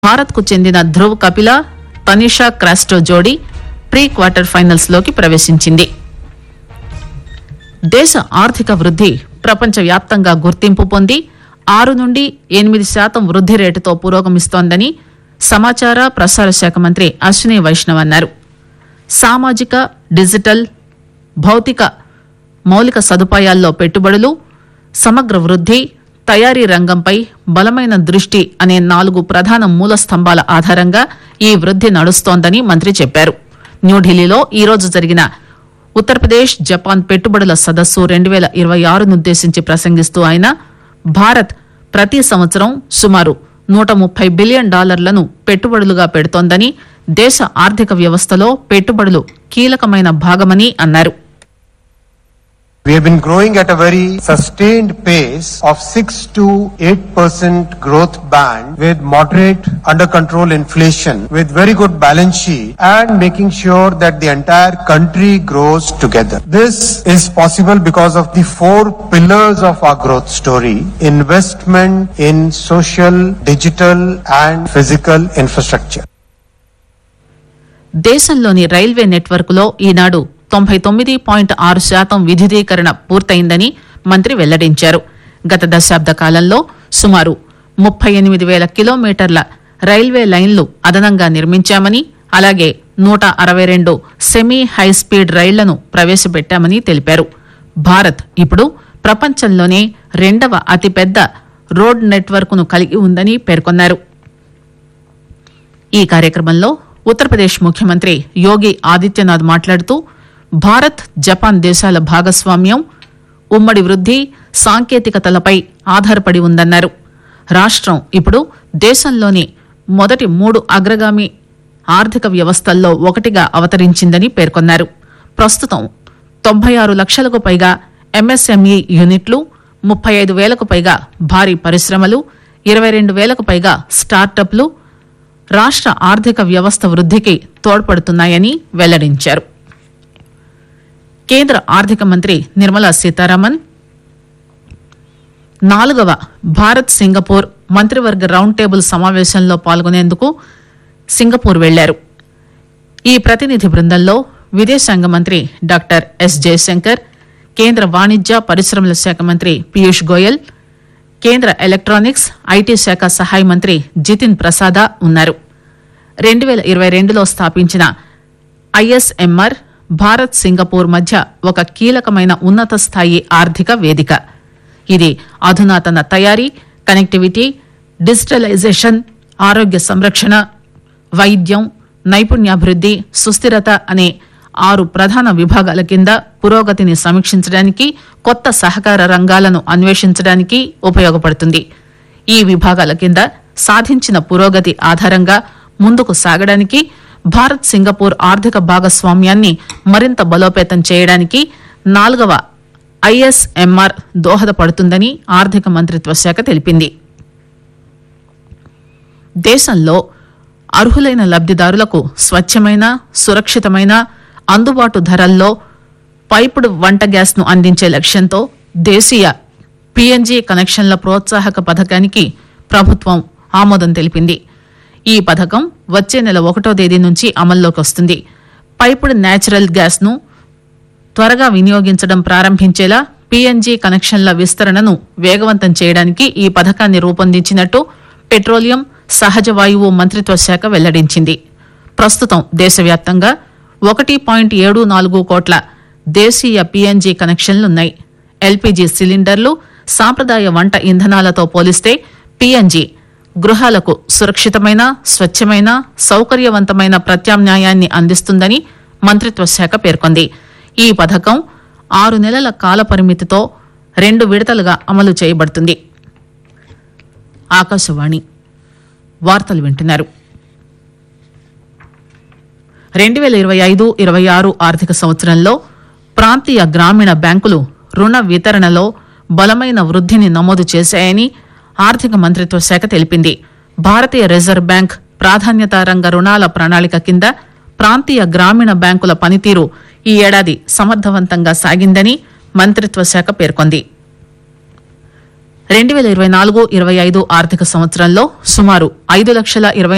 భారత్ కు చెందిన ధ్రువ్ కపిల తనిషా క్రాస్టో జోడీ ప్రీ క్వార్టర్ ఫైనల్స్ లోకి ప్రవేశించింది దేశ ఆర్థిక వృద్ది ప్రపంచవ్యాప్తంగా గుర్తింపు పొంది ఆరు నుండి ఎనిమిది శాతం వృద్ది రేటుతో పురోగమిస్తోందని సమాచార ప్రసార శాఖ మంత్రి అశ్విని వైష్ణవ్ అన్నారు సామాజిక డిజిటల్ భౌతిక మౌలిక సదుపాయాల్లో పెట్టుబడులు సమగ్ర వృద్ది తయారీ రంగంపై బలమైన దృష్టి అనే నాలుగు ప్రధాన మూల స్తంభాల ఆధారంగా ఈ వృద్ది నడుస్తోందని మంత్రి చెప్పారు న్యూఢిల్లీలో ఈ రోజు జరిగిన ఉత్తరప్రదేశ్ జపాన్ పెట్టుబడుల సదస్సు రెండు వేల ఇరవై ఆరునుద్దేశించి ప్రసంగిస్తూ ఆయన భారత్ ప్రతి సంవత్సరం సుమారు నూట ముప్పై బిలియన్ డాలర్లను పెట్టుబడులుగా పెడుతోందని దేశ ఆర్థిక వ్యవస్థలో పెట్టుబడులు కీలకమైన భాగమని అన్నారు We have been growing at a very sustained pace of 6 to 8 percent growth band with moderate under control inflation with very good balance sheet and making sure that the entire country grows together. This is possible because of the four pillars of our growth story. Investment in social, digital and physical infrastructure. దేశంలోని railway network లో ఈనాడు తొంభై తొమ్మిది point ఆరు శాతం విద్యుదీకరణ పూర్తయిందని మంత్రి వెల్లడించారు గత దశాబ్ద కాలంలో సుమారు ముప్పై ఎనిమిది వేల కిలోమీటర్ల రైల్వే లైన్లు అదనంగా నిర్మించామని అలాగే నూట అరవై రెండు సెమీ హైస్పీడ్ రైళ్లను ప్రవేశపెట్టామని తెలిపారు భారత్ ఇప్పుడు ప్రపంచంలోనే రెండవ అతిపెద్ద రోడ్ నెట్వర్క్ ను కలిగి ఉందని పేర్కొన్నారు ఈ కార్యక్రమంలో ఉత్తరప్రదేశ్ ముఖ్యమంత్రి యోగి ఆదిత్యనాథ్ మాట్లాడుతూ భారత్ జపాన్ దేశాల భాగస్వామ్యం ఉమ్మడి వృద్ది సాంకేతికతలపై ఆధారపడి ఉందన్నారు రాష్టం ఇప్పుడు దేశంలోని మొదటి మూడు అగ్రగామి ఆర్థిక వ్యవస్థల్లో ఒకటిగా అవతరించిందని పేర్కొన్నారు ప్రస్తుతం తొంభై ఆరు లక్షలకు పైగా ఎంఎస్ఎంఈ యూనిట్లు ముప్పై ఐదు వేలకు పైగా భారీ పరిశ్రమలు ఇరవై రెండు వేలకు పైగా స్టార్టప్లు రాష్ట్ర ఆర్థిక వ్యవస్థ వృద్ధికి తోడ్పడుతున్నాయని వెల్లడించారు కేంద్ర ఆర్థిక మంత్రి నిర్మలా సీతారామన్ నాలుగవ భారత్ సింగపూర్ మంత్రివర్గ రౌండ్ టేబుల్ సమావేశంలో పాల్గొనేందుకు సింగపూర్ వెళ్లారు ఈ ప్రతినిధి బృందంలో విదేశాంగ మంత్రి డాక్టర్ ఎస్ జయశంకర్ కేంద్ర వాణిజ్య పరిశ్రమల శాఖ మంత్రి పీయూష్ గోయల్ కేంద్ర ఎలక్ట్రానిక్స్ ఐటీ శాఖ సహాయ మంత్రి జితిన్ ప్రసాద ఉన్నారు రెండు వేల ఇరవై రెండులో స్థాపించిన ఐఎస్ఎంఆర్ భారత్ సింగపూర్ మధ్య ఒక కీలకమైన ఉన్నత స్థాయి ఆర్థిక వేదిక ఇది అధునాతన తయారీ కనెక్టివిటీ డిజిటలైజేషన్ ఆరోగ్య సంరక్షణ వైద్యం నైపుణ్యాభివృద్ది సుస్థిరత అనే ఆరు ప్రధాన విభాగాల కింద పురోగతిని సమీక్షించడానికి కొత్త సహకార రంగాలను అన్వేషించడానికి ఉపయోగపడుతుంది ఈ విభాగాల కింద సాధించిన పురోగతి ఆధారంగా ముందుకు సాగడానికి భారత్ సింగపూర్ ఆర్థిక భాగస్వామ్యాన్ని మరింత బలోపేతం చేయడానికి నాలుగవ ఐఎస్ఎంఆర్ దోహదపడుతుందని ఆర్థిక మంత్రిత్వ శాఖ తెలిపింది దేశంలో అర్హులైన లబ్దిదారులకు స్వచ్ఛమైన సురక్షితమైన అందుబాటు ధరల్లో పైపుడు వంట గ్యాస్ ను అందించే లక్ష్యంతో దేశీయ పీఎన్జీ కనెక్షన్ల ప్రోత్సాహక పథకానికి ప్రభుత్వం ఆమోదం తెలిపింది ఈ పథకం వచ్చే నెల ఒకటో తేదీ నుంచి అమల్లోకి వస్తుంది పైపుడు న్యాచురల్ గ్యాస్ ను త్వరగా వినియోగించడం ప్రారంభించేలా పీఎన్జీ కనెక్షన్ల విస్తరణను వేగవంతం చేయడానికి ఈ పథకాన్ని రూపొందించినట్టు పెట్రోలియం సహజ వాయువు మంత్రిత్వ శాఖ వెల్లడించింది ప్రస్తుతం దేశవ్యాప్తంగా ఒకటి పాయింట్ ఏడు నాలుగు కోట్ల దేశీయ పీఎన్జీ కనెక్షన్లున్నాయి ఎల్పీజీ సిలిండర్లు సాంప్రదాయ వంట ఇంధనాలతో పోలిస్తే పీఎన్జీ గృహాలకు సురక్షితమైన స్వచ్ఛమైన సౌకర్యవంతమైన ప్రత్యామ్నాయాన్ని అందిస్తుందని మంత్రిత్వ శాఖ పేర్కొంది ఈ పథకం ఆరు నెలల కాల పరిమితితో రెండు విడతలుగా అమలు చేయబడుతుంది ఆకాశవాణి వార్తలు వింటున్నారు రెండు వేల ఇరవై ఐదు ఇరవై ఆరు ఆర్థిక సంవత్సరంలో ప్రాంతీయ గ్రామీణ బ్యాంకులు రుణ వితరణలో బలమైన వృద్ధిని నమోదు చేశాయని ఆర్థిక మంత్రిత్వ శాఖ తెలిపింది భారతీయ రిజర్వ్ బ్యాంక్ ప్రాధాన్యత రంగ రుణాల ప్రణాళిక కింద ప్రాంతీయ గ్రామీణ బ్యాంకుల పనితీరు ఈ ఏడాది సమర్థవంతంగా సాగిందని మంత్రిత్వ శాఖ పేర్కొంది రెండు వేల ఇరవై నాలుగు ఇరవై ఐదు ఆర్థిక సంవత్సరంలో సుమారు ఐదు లక్షల ఇరవై